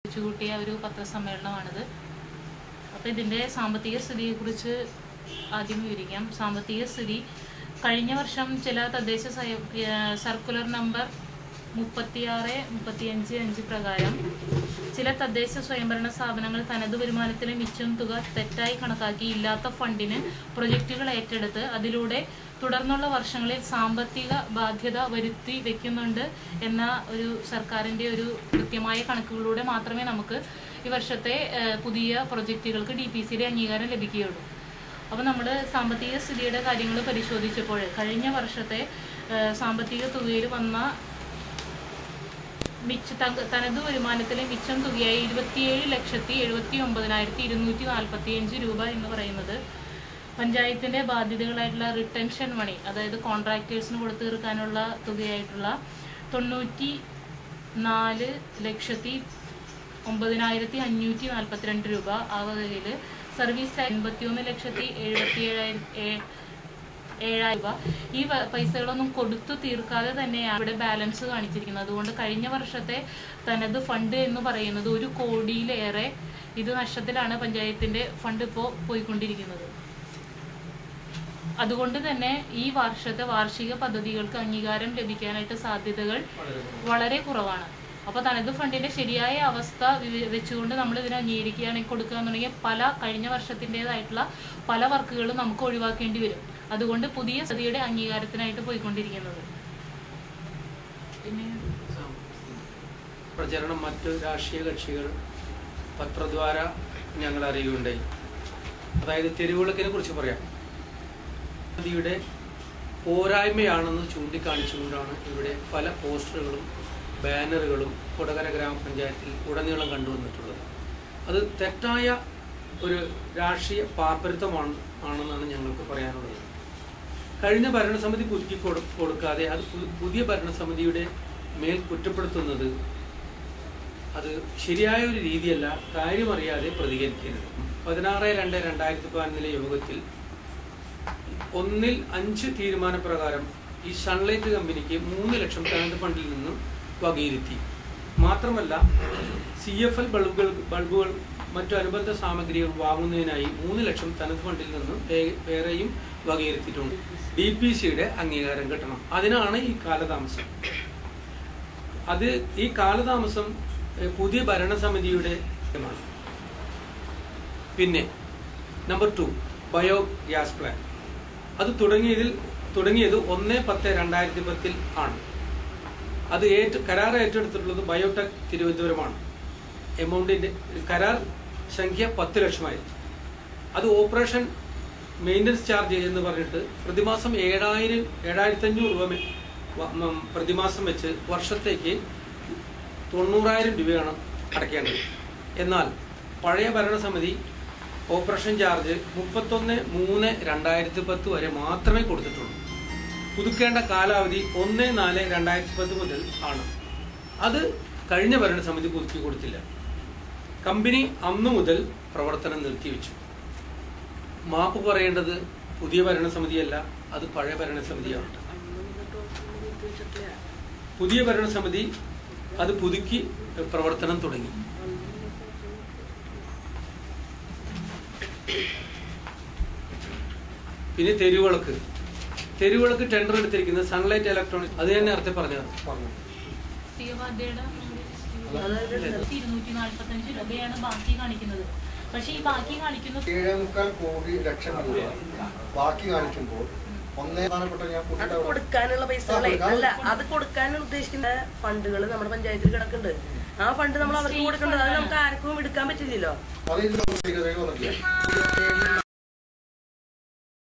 വിളിച്ചുകൂട്ടിയ ഒരു പത്രസമ്മേളനമാണിത് അപ്പോൾ ഇതിൻ്റെ സാമ്പത്തിക സ്ഥിതിയെക്കുറിച്ച് ആദ്യം വിവരിക്കാം സാമ്പത്തിക സ്ഥിതി കഴിഞ്ഞ വർഷം ചില തദ്ദേശ സ്വയം ഏഹ് സർക്കുലർ നമ്പർ മുപ്പത്തിയാറ് മുപ്പത്തിയഞ്ച് അഞ്ച് പ്രകാരം ചില തദ്ദേശ സ്വയംഭരണ സ്ഥാപനങ്ങൾ തനത് വരുമാനത്തിലെ മിച്ചം തുക തെറ്റായി കണക്കാക്കി ഇല്ലാത്ത ഫണ്ടിന് പ്രൊജക്റ്റുകൾ ഏറ്റെടുത്ത് അതിലൂടെ തുടർന്നുള്ള വർഷങ്ങളിൽ സാമ്പത്തിക ബാധ്യത വരുത്തി വെക്കുന്നുണ്ട് എന്ന ഒരു സർക്കാരിൻ്റെ ഒരു കൃത്യമായ കണക്കുകളിലൂടെ മാത്രമേ നമുക്ക് ഈ വർഷത്തെ ഏഹ്, പുതിയ പ്രൊജക്റ്റുകൾക്ക് ഡി പി സിയുടെ അംഗീകാരം ലഭിക്കുകയുള്ളൂ അപ്പോൾ നമ്മൾ സാമ്പത്തിക സ്ഥിതിയുടെ കാര്യങ്ങൾ പരിശോധിച്ചപ്പോൾ കഴിഞ്ഞ വർഷത്തെ ഏഹ്, സാമ്പത്തിക തുകയിൽ വന്ന മിച്ച തക- തനത് വരുമാനത്തിലെ മിച്ചം തുകയായി ഇരുപത്തിയേഴ് ലക്ഷത്തി എഴുപത്തി ഒമ്പതിനായിരത്തി ഇരുന്നൂറ്റി നാൽപ്പത്തി അഞ്ച് രൂപ എന്ന് പറയുന്നത് പഞ്ചായത്തിന്റെ ബാധ്യതകളായിട്ടുള്ള റിട്ടൻഷൻ മണി അതായത് കോൺട്രാക്ടേഴ്സിന് കൊടുത്തു തീർക്കാനുള്ള തുകയായിട്ടുള്ള തൊണ്ണൂറ്റി നാല് ലക്ഷത്തി ഒമ്പതിനായിരത്തി അഞ്ഞൂറ്റി നാൽപ്പത്തിരണ്ട് രൂപ ആ വകയിൽ സർവീസ് എൺപത്തിയൊന്ന് ലക്ഷത്തി എഴുപത്തി ഏഴായിരം ഏഴായിരം രൂപ ഈ വ- പൈസകളൊന്നും കൊടുത്തു തീർക്കാതെ തന്നെയാണ് ഇവിടെ ബാലൻസ് കാണിച്ചിരിക്കുന്നത് അതുകൊണ്ട് കഴിഞ്ഞ വർഷത്തെ തനത് ഫണ്ട് എന്ന് പറയുന്നത് ഒരു കോടിയിലേറെ ഇത് നഷ്ടത്തിലാണ് പഞ്ചായത്തിന്റെ ഫണ്ട് ഇപ്പോൾ പോയിക്കൊണ്ടിരിക്കുന്നത് അതുകൊണ്ട് തന്നെ ഈ വർഷത്തെ വാർഷിക പദ്ധതികൾക്ക് അംഗീകാരം ലഭിക്കാനായിട്ട് സാധ്യതകൾ വളരെ കുറവാണ് അപ്പോൾ തനത് ഫണ്ടിന്റെ ശരിയായ അവസ്ഥ വി- വെച്ചുകൊണ്ട് നമ്മൾ ഇതിനെ അംഗീകരിക്കുകയാണെങ്കിൽ കൊടുക്കുക എന്നുണ്ടെങ്കിൽ പല കഴിഞ്ഞ വർഷത്തിൻ്റെതായിട്ടുള്ള പല വർക്കുകളും നമുക്ക് ഒഴിവാക്കേണ്ടി വരും അതുകൊണ്ട് പുതിയ സ്ഥിതിയുടെ അംഗീകാരത്തിനായിട്ട് പോയിക്കൊണ്ടിരിക്കുന്നത് പിന്നെ പ്രചരണം മറ്റ് രാഷ്ട്രീയ കക്ഷികൾ പത്രദ്വാര ഞങ്ങൾ അറിയുകയുണ്ടായി അതായത് തെരുവിളക്കിനെ കുറിച്ച് പറയാം നദിയുടെ പോരായ്മയാണെന്ന് ചൂണ്ടിക്കാണിച്ചുകൊണ്ടാണ് ഇവിടെ പല പോസ്റ്ററുകളും ബാനറുകളും കൊടകര ഗ്രാമപഞ്ചായത്തിൽ ഉടനീളം കണ്ടുവന്നിട്ടുള്ളത് അത് തെറ്റായ ഒരു രാഷ്ട്രീയ പാപ്പരത്വമാണ് ആണെന്നാണ് ഞങ്ങൾക്ക് പറയാനുള്ളത് കഴിഞ്ഞ ഭരണസമിതി പുതുക്കി കൊടു- കൊടുക്കാതെ അത് പു- പുതിയ ഭരണസമിതിയുടെ മേൽ കുറ്റപ്പെടുത്തുന്നത് അത് ശരിയായ ഒരു രീതിയല്ല കാര്യമറിയാതെ പ്രതികരിക്കരുത് പതിനാറ് രണ്ട് രണ്ടായിരത്തി പതിനൊന്നിലെ യോഗത്തിൽ ഒന്നിൽ അഞ്ച് തീരുമാനപ്രകാരം ഈ സൺലൈറ്റ് കമ്പനിക്ക് മൂന്ന് ലക്ഷം കറണ്ട് ഫണ്ടിൽ നിന്നും വകയിരുത്തി മാത്രമല്ല സി എഫ് എൽ ബൾബുകൾ ബൾബുകൾ മറ്റു അനുബന്ധ സാമഗ്രികൾ വാങ്ങുന്നതിനായി മൂന്ന് ലക്ഷം തനത് ഫണ്ടിൽ നിന്നും വേ- വേറെയും വകയിരുത്തിയിട്ടുണ്ട് ഡി പി സിയുടെ അംഗീകാരം കിട്ടണം അതിനാണ് ഈ കാലതാമസം അത് ഈ കാലതാമസം എഹ്, പുതിയ ഭരണസമിതിയുടെ മാണ്. പിന്നെ number two biogas plant അത് തുടങ്ങിയതിൽ തുടങ്ങിയത് ഒന്ന് പത്ത് രണ്ടായിരത്തി പത്തിൽ ആണ് അത് ഏറ്റ കരാർ ഏറ്റെടുത്തിട്ടുള്ളത് ബയോടെക് തിരുവനന്തപുരമാണ് എമൗണ്ടിന്റെ കരാർ സംഖ്യ പത്ത് ലക്ഷമായിരുന്നു അത് ഓപ്പറേഷൻ മെയിൻ്റനൻസ് ചാർജ് എന്ന് പറഞ്ഞിട്ട് പ്രതിമാസം ഏഴായിരം ഏഴായിരത്തി അഞ്ഞൂറ് രൂപ മെ- വ- മ- പ്രതിമാസം വെച്ച് വർഷത്തേക്ക് തൊണ്ണൂറായിരം രൂപയാണ് അടയ്ക്കേണ്ടത് എന്നാൽ പഴയ ഭരണസമിതി ഓപ്പറേഷൻ ചാർജ് മുപ്പത്തൊന്ന് മൂന്ന് രണ്ടായിരത്തി പത്ത് വരെ മാത്രമേ കൊടുത്തിട്ടുള്ളൂ പുതുക്കേണ്ട കാലാവധി ഒന്ന് നാല് രണ്ടായിരത്തി പത്ത് മുതൽ ആണ് അത് കഴിഞ്ഞ ഭരണസമിതി പുതുക്കി കൊടുത്തില്ല കമ്പനി അന്നു മുതൽ പ്രവർത്തനം നിർത്തിവെച്ചു മാപ്പ് പറയേണ്ടത് പുതിയ ഭരണസമിതിയല്ല അത് പഴയ ഭരണസമിതിയാണ് പുതിയ ഭരണസമിതി അത് പുതുക്കി പ്രവർത്തനം തുടങ്ങി പിന്നെ തെരുവിളക്ക് തെരുവിളക്ക് ടെൻഡർ എടുത്തിരിക്കുന്നത് സൺലൈറ്റ് ഇലക്ട്രോണിക്സ് അത് തന്നെ നേരത്തെ പറഞ്ഞത് തീവ്രവാദിയുടെ ഇരുന്നൂറ്റി നാൽപ്പത്തഞ്ച് രൂപയാണ് ബാക്കി കാണിക്കുന്നത് പക്ഷെ ഈ ബാക്കി കാണിക്കുന്ന ഏഴേ മുക്കാൽ കോടി ലക്ഷം രൂപ ബാക്കി കാണിക്കുമ്പോൾ ഒന്നേ പ്രധാനപ്പെട്ട ഞാൻ അത് കൂട്ടിയിട്ട് കൊടുക്കാനുള്ള പൈസകളെ ആ, കൊടുക്കാൻ അല്ല അത് കൊടുക്കാൻ ഉദ്ദേശിക്കുന്ന ഫണ്ടുകൾ നമ്മുടെ പഞ്ചായത്തിൽ കിടക്കുന്നുണ്ട് ആ ഫണ്ട് നമ്മൾ അവർക്ക് കൊടുക്കേണ്ടത് അത് നമുക്ക് ആർക്കും എടുക്കാൻ പറ്റില്ലല്ലോ അത് ഇതിൽ വന്നിട്ടില്ല